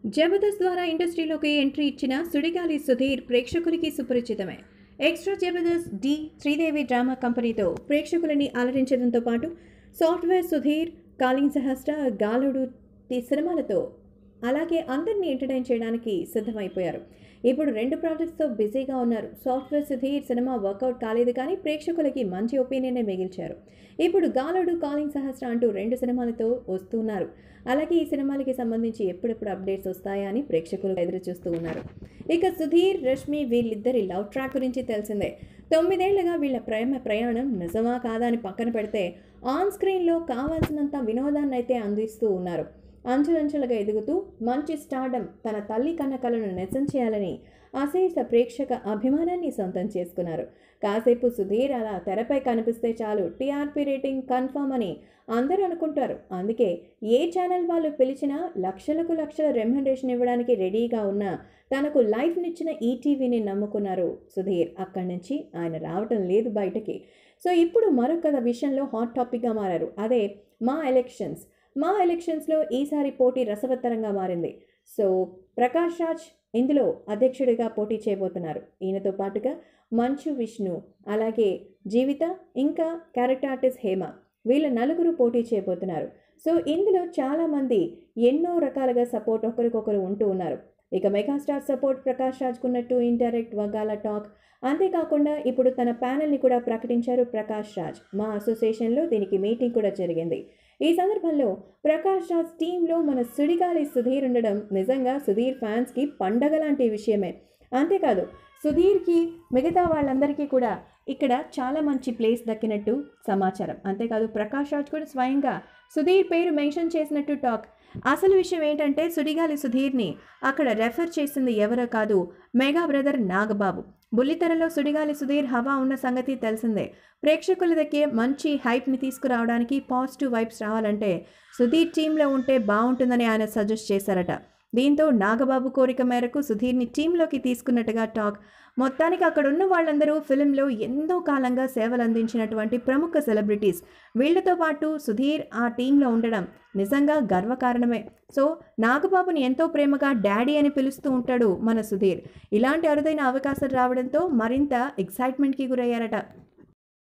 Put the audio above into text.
జబర్దస్త్ ద్వారా ఇండస్ట్రీలోకి ఎంట్రీ ఇచ్చిన సుడిగాలి సుధీర్ ప్రేక్షకులకి సుపరిచితమే ఎక్స్ట్రా జబర్దస్త్ డి శ్రీదేవి డ్రామా కంపెనీతో ప్రేక్షకులని అలరించడంతో పాటు సాఫ్ట్వేర్ సుధీర్ కాలింగ్ సహస్ర గాలుడు ఈ సినిమాలతో అలాగే అందరినీ ఎంటర్టైన్ చేయడానికి సిద్ధమైపోయారు ఇప్పుడు రెండు ప్రాజెక్ట్స్తో బిజీగా ఉన్నారు సాఫ్ట్వేర్ సుధీర్ సినిమా వర్కౌట్ కాలేదు కానీ ప్రేక్షకులకి మంచి ఒపీనియనే మిగిల్చారు ఇప్పుడు గాలుడు కాలింగ్ సహస్ర అంటూ రెండు సినిమాలతో వస్తున్నారు అలాగే ఈ సినిమాలకి సంబంధించి ఎప్పుడెప్పుడు అప్డేట్స్ వస్తాయా అని ప్రేక్షకులు ఎదురు చూస్తూ ఉన్నారు ఇక సుధీర్ రష్మి వీళ్ళిద్దరి లవ్ ట్రాక్ గురించి తెలిసిందే తొమ్మిదేళ్లుగా వీళ్ళ ప్రేమ ప్రయాణం నిజమా కాదా అని పక్కన పెడితే ఆన్ స్క్రీన్లో కావాల్సినంత వినోదాన్ని అయితే అందిస్తూ ఉన్నారు అంచెలంచెలుగా ఎదుగుతూ మంచి స్టార్డమ్ తన తల్లి కన్న కలను నిజం చేయాలని అశేష ప్రేక్షక అభిమానాన్ని సొంతం చేసుకున్నారు కాసేపు సుధీర్ అలా తెరపై కనిపిస్తే చాలు టీఆర్పీ రేటింగ్ కన్ఫర్మ్ అని అందరూ అనుకుంటారు అందుకే ఏ ఛానల్ వాళ్ళు పిలిచినా లక్షలకు లక్షల రెమ్యునరేషన్ ఇవ్వడానికి రెడీగా ఉన్న తనకు లైఫ్నిచ్చిన ఈటీవీని నమ్ముకున్నారు సుధీర్ అక్కడి నుంచి ఆయన రావటం లేదు బయటకి సో ఇప్పుడు మరొక విషయంలో హాట్ టాపిక్గా మారారు అదే మా ఎలక్షన్స్ మా ఎలక్షన్స్లో ఈసారి పోటీ రసవత్తరంగా మారింది సో ప్రకాష్ రాజ్ ఇందులో అధ్యక్షుడిగా పోటీ చేయబోతున్నారు ఈయనతో పాటుగా మంచు విష్ణు అలాగే జీవిత ఇంకా క్యారెక్టర్ ఆర్టిస్ట్ హేమ వీళ్ళ నలుగురు పోటీ చేయబోతున్నారు సో ఇందులో చాలామంది ఎన్నో రకాలుగా సపోర్ట్ ఒకరికొకరు ఉంటూ ఉన్నారు ఇక మెగాస్టార్ సపోర్ట్ ప్రకాష్ రాజ్కున్నట్టు ఇండైరెక్ట్ వగాల టాక్ అంతేకాకుండా ఇప్పుడు తన ప్యానెల్ని కూడా ప్రకటించారు ప్రకాష్ రాజ్ మా అసోసియేషన్లో దీనికి మీటింగ్ కూడా జరిగింది ఈ సందర్భంలో ప్రకాష్ రాజ్ టీంలో మన సుడిగాలి సుధీర్ ఉండడం నిజంగా సుధీర్ ఫ్యాన్స్కి పండగ లాంటి విషయమే అంతేకాదు సుధీర్కి మిగతా వాళ్ళందరికీ కూడా ఇక్కడ చాలా మంచి ప్లేస్ దక్కినట్టు సమాచారం అంతేకాదు ప్రకాష్ రాజ్ కూడా స్వయంగా సుధీర్ పేరు మెన్షన్ చేసినట్టు టాక్ అసలు విషయం ఏంటంటే సుడిగాలి సుధీర్ని అక్కడ రెఫర్ చేసింది ఎవరో కాదు మెగా బ్రదర్ నాగబాబు బుల్లితెరలో సుడిగాలి సుధీర్ హవా ఉన్న సంగతి తెలిసిందే ప్రేక్షకుల దగ్గర మంచి హైప్ని తీసుకురావడానికి పాజిటివ్ వైబ్స్ రావాలంటే సుధీర్ టీంలో ఉంటే బాగుంటుందని ఆయన సజెస్ట్ చేశారట దీంతో నాగబాబు కోరిక మేరకు సుధీర్ని టీంలోకి తీసుకున్నట్టుగా టాక్ మొత్తానికి అక్కడ ఉన్న వాళ్ళందరూ ఫిలింలో ఎంతో కాలంగా సేవలు అందించినటువంటి ప్రముఖ సెలబ్రిటీస్ వీళ్లతో పాటు సుధీర్ ఆ టీంలో ఉండడం నిజంగా గర్వకారణమే సో నాగబాబుని ఎంతో ప్రేమగా డాడీ అని పిలుస్తూ ఉంటాడు మన సుధీర్ ఇలాంటి అరుదైన అవకాశం రావడంతో మరింత ఎక్సైట్మెంట్కి గురయ్యారట